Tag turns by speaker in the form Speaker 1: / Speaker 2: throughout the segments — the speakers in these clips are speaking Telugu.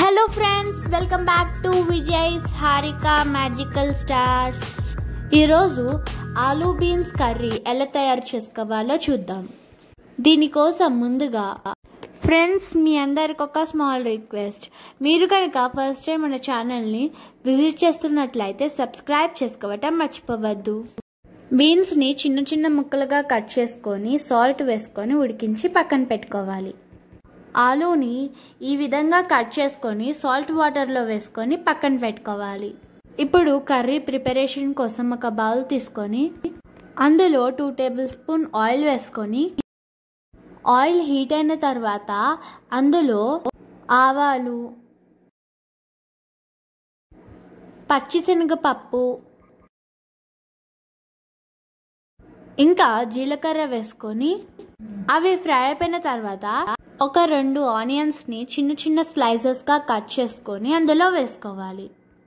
Speaker 1: hello friends welcome back to Vijay's Harika magical stars ఈరోజు ఆలూ బీన్స్ కర్రీ ఎలా తయారు చేసుకోవాలో చూద్దాం దీనికోసం ముందుగా ఫ్రెండ్స్ మీ అందరికి ఒక స్మాల్ రిక్వెస్ట్ మీరు కనుక ఫస్ట్ టైం మన ఛానల్ని విజిట్ చేస్తున్నట్లయితే సబ్స్క్రైబ్ చేసుకోవటం మర్చిపోవద్దు బీన్స్ని చిన్న చిన్న ముక్కలుగా కట్ చేసుకొని సాల్ట్ వేసుకొని ఉడికించి పక్కన పెట్టుకోవాలి ఆలూని ఈ విధంగా కట్ చేసుకొని సాల్ట్ వాటర్లో వేసుకొని పక్కన పెట్టుకోవాలి ఇప్పుడు కర్రీ ప్రిపరేషన్ కోసం ఒక బౌల్ తీసుకొని అందులో టూ టేబుల్ స్పూన్ ఆయిల్ వేసుకొని ఆయిల్ హీట్ అయిన తర్వాత అందులో ఆవాలు పచ్చిశనగపప్పు ఇంకా జీలకర్ర వేసుకొని అవి ఫ్రై అయిపోయిన తర్వాత ఒక రెండు ఆనియన్స్ని చిన్న చిన్న స్లైసెస్గా కట్ చేసుకొని అందులో వేసుకోవాలి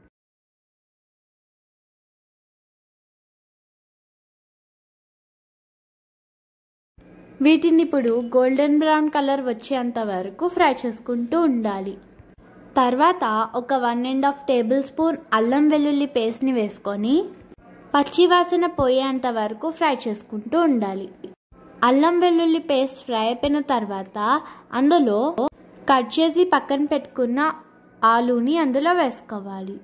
Speaker 1: వీటిని ఇప్పుడు గోల్డెన్ బ్రౌన్ కలర్ వచ్చేంత వరకు ఫ్రై చేసుకుంటూ ఉండాలి తర్వాత ఒక one and half tablespoon అల్లం వెల్లుల్లి పేస్ట్ని వేసుకొని పచ్చివాసన పోయేంత వరకు ఫ్రై చేసుకుంటూ ఉండాలి అల్లం వెల్లుల్లి పేస్ట్ ఫ్రై అయిపోయిన తర్వాత అందులో కట్ చేసి పక్కన పెట్టుకున్న ఆలూని అందులో వేసుకోవాలి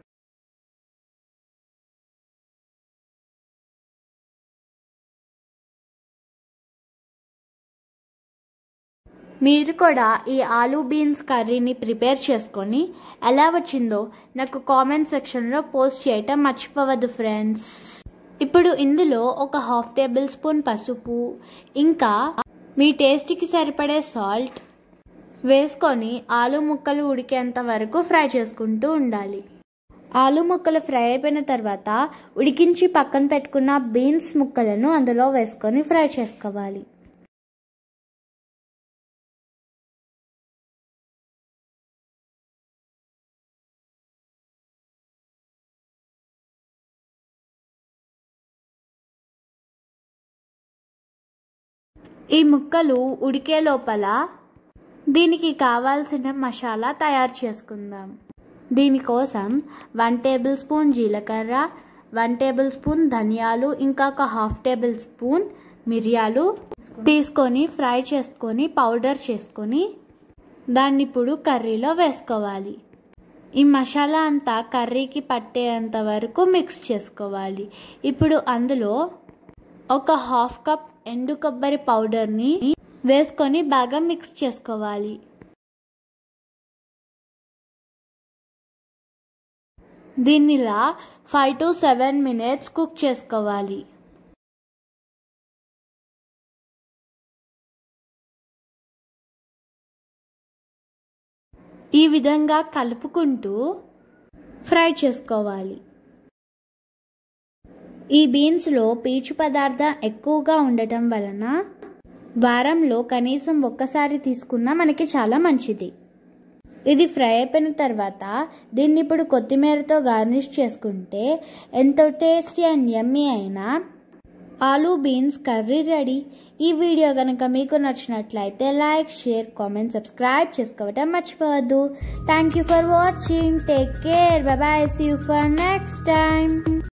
Speaker 1: మీరు కూడా ఈ ఆలూ బీన్స్ కర్రీని ప్రిపేర్ చేసుకొని ఎలా వచ్చిందో నాకు కామెంట్ సెక్షన్లో పోస్ట్ చేయటం మర్చిపోవద్దు ఫ్రెండ్స్ ఇప్పుడు ఇందులో ఒక హాఫ్ టేబుల్ స్పూన్ పసుపు ఇంకా మీ టేస్ట్కి సరిపడే సాల్ట్ వేసుకొని ఆలు ముక్కలు ఉడికేంత వరకు ఫ్రై చేసుకుంటూ ఉండాలి ఆలు ముక్కలు ఫ్రై అయిపోయిన తర్వాత ఉడికించి పక్కన పెట్టుకున్న బీన్స్ ముక్కలను అందులో వేసుకొని ఫ్రై చేసుకోవాలి ఈ ముక్కలు ఉడికే లోపల దీనికి కావాల్సిన మసాలా తయారు చేసుకుందాం దీనికోసం వన్ టేబుల్ స్పూన్ జీలకర్ర వన్ టేబుల్ స్పూన్ ధనియాలు ఇంకా ఒక హాఫ్ టేబుల్ స్పూన్ మిరియాలు తీసుకొని ఫ్రై చేసుకొని పౌడర్ చేసుకొని దాన్ని ఇప్పుడు కర్రీలో వేసుకోవాలి ఈ మసాలా అంతా కర్రీకి పట్టేంత వరకు మిక్స్ చేసుకోవాలి ఇప్పుడు అందులో ఒక హాఫ్ కప్ ఎండు కొబ్బరి పౌడర్ని వేసుకొని బాగా మిక్స్ చేసుకోవాలి దీన్నిలా five to seven minutes cook చేసుకోవాలి ఈ విధంగా కలుపుకుంటూ ఫ్రై చేసుకోవాలి ఈ బీన్స్లో పీచు పదార్థం ఎక్కువగా ఉండటం వలన వారంలో కనీసం ఒక్కసారి తీసుకున్నా మనకి చాలా మంచిది ఇది ఫ్రై అయిపోయిన తర్వాత దీన్ని ఇప్పుడు కొత్తిమీరతో గార్నిష్ చేసుకుంటే ఎంతో టేస్టీ అండ్ యమ్మీ అయినా ఆలూ బీన్స్ కర్రీ రెడీ ఈ వీడియో కనుక మీకు నచ్చినట్లయితే లైక్ షేర్ కామెంట్ సబ్స్క్రైబ్ చేసుకోవటం మర్చిపోవద్దు thank you for watching take care bye see you for next time